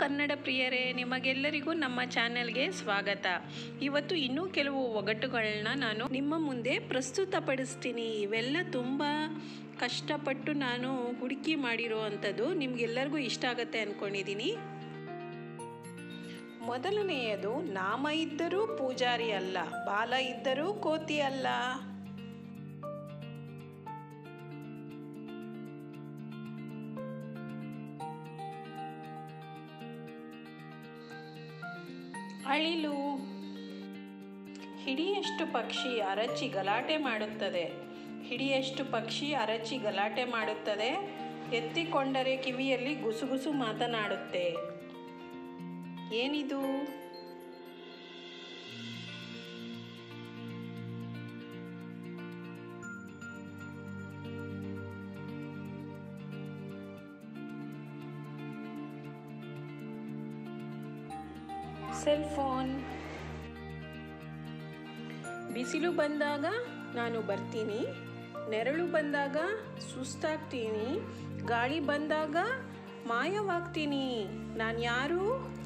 ಕನ್ನಡ ಪ್ರಿಯರೇ ನಿಮಗೆಲ್ಲರಿಗೂ ನಮ್ಮ ಚಾನೆಲ್ಗೆ ಸ್ವಾಗತ ಇವತ್ತು ಇನ್ನೂ ಕೆಲವು ಒಗಟುಗಳನ್ನ ನಾನು ನಿಮ್ಮ ಮುಂದೆ ಪ್ರಸ್ತುತಪಡಿಸ್ತೀನಿ ಇವೆಲ್ಲ ತುಂಬ ಕಷ್ಟಪಟ್ಟು ನಾನು ಹುಡುಕಿ ಮಾಡಿರೋ ಅಂಥದ್ದು ನಿಮ್ಗೆಲ್ಲರಿಗೂ ಇಷ್ಟ ಆಗುತ್ತೆ ಅಂದ್ಕೊಂಡಿದ್ದೀನಿ ಮೊದಲನೆಯದು ನಾಮ ಇದ್ದರೂ ಪೂಜಾರಿ ಅಲ್ಲ ಬಾಲ ಇದ್ದರೂ ಕೋತಿ ಅಲ್ಲ ಅಳಿಲು ಹಿಡಿಯಷ್ಟು ಪಕ್ಷಿ ಅರಚಿ ಗಲಾಟೆ ಮಾಡುತ್ತದೆ ಹಿಡಿಯಷ್ಟು ಪಕ್ಷಿ ಅರಚಿ ಗಲಾಟೆ ಮಾಡುತ್ತದೆ ಎತ್ತಿಕೊಂಡರೆ ಕಿವಿಯಲ್ಲಿ ಗುಸುಗುಸು ಮಾತನಾಡುತ್ತೆ ಏನಿದು ಸೆಲ್ ಫೋನ್ ಬಿಸಿಲು ಬಂದಾಗ ನಾನು ಬರ್ತೀನಿ ನೆರಳು ಬಂದಾಗ ಸುಸ್ತಾಗ್ತೀನಿ ಗಾಳಿ ಬಂದಾಗ ಮಾಯವಾಗ್ತೀನಿ ನಾನು ಯಾರು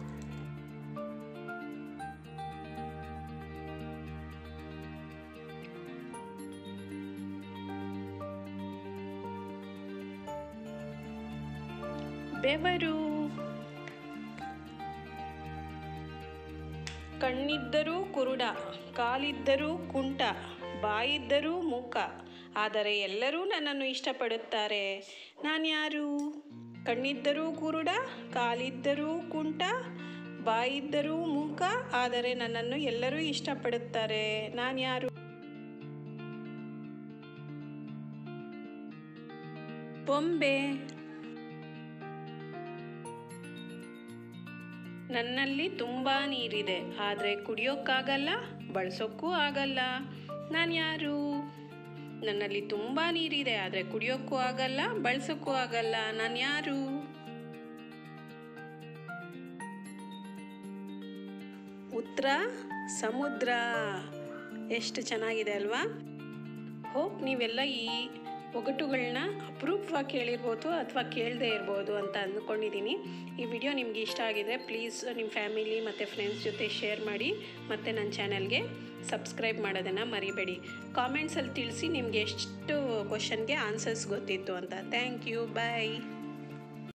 ಬೆವರು ಕಣ್ಣಿದ್ದರೂ ಕುರುಡ ಕಾಲಿದ್ದರೂ ಕುಂಟ ಬಾಯಿದ್ದರೂ ಮೂಕ ಆದರೆ ಎಲ್ಲರೂ ನನ್ನನ್ನು ಇಷ್ಟಪಡುತ್ತಾರೆ ನಾನು ಯಾರು ಕಣ್ಣಿದ್ದರೂ ಕುರುಡ ಕಾಲಿದ್ದರೂ ಕುಂಟ ಬಾಯಿದ್ದರೂ ಮೂಕ ಆದರೆ ನನ್ನನ್ನು ಎಲ್ಲರೂ ಇಷ್ಟಪಡುತ್ತಾರೆ ನಾನು ಯಾರು ಬೊಂಬೆ ನನ್ನಲ್ಲಿ ತುಂಬ ನೀರಿದೆ ಆದರೆ ಕುಡಿಯೋಕ್ಕಾಗಲ್ಲ ಬಳಸೋಕ್ಕೂ ಆಗಲ್ಲ ನಾನು ಯಾರು ನನ್ನಲ್ಲಿ ತುಂಬ ನೀರಿದೆ ಆದರೆ ಕುಡಿಯೋಕ್ಕೂ ಆಗಲ್ಲ ಬಳಸೋಕ್ಕೂ ಆಗಲ್ಲ ನಾನು ಯಾರು ಉತ್ತರ ಸಮುದ್ರ ಎಷ್ಟು ಚೆನ್ನಾಗಿದೆ ಅಲ್ವಾ ಹೋಪ್ ನೀವೆಲ್ಲ ಈ ಒಗಟುಗಳನ್ನ ಅಪರೂಪವಾಗಿ ಕೇಳಿರ್ಬೋದು ಅಥವಾ ಕೇಳದೇ ಇರ್ಬೋದು ಅಂತ ಅಂದ್ಕೊಂಡಿದ್ದೀನಿ ಈ ವಿಡಿಯೋ ನಿಮ್ಗೆ ಇಷ್ಟ ಆಗಿದರೆ ಪ್ಲೀಸ್ ನಿಮ್ಮ ಫ್ಯಾಮಿಲಿ ಮತ್ತು ಫ್ರೆಂಡ್ಸ್ ಜೊತೆ ಶೇರ್ ಮಾಡಿ ಮತ್ತು ನನ್ನ ಚಾನಲ್ಗೆ ಸಬ್ಸ್ಕ್ರೈಬ್ ಮಾಡೋದನ್ನು ಮರಿಬೇಡಿ ಕಾಮೆಂಟ್ಸಲ್ಲಿ ತಿಳಿಸಿ ನಿಮಗೆ ಎಷ್ಟು ಕ್ವಶನ್ಗೆ ಆನ್ಸರ್ಸ್ ಗೊತ್ತಿತ್ತು ಅಂತ ಥ್ಯಾಂಕ್ ಯು ಬಾಯ್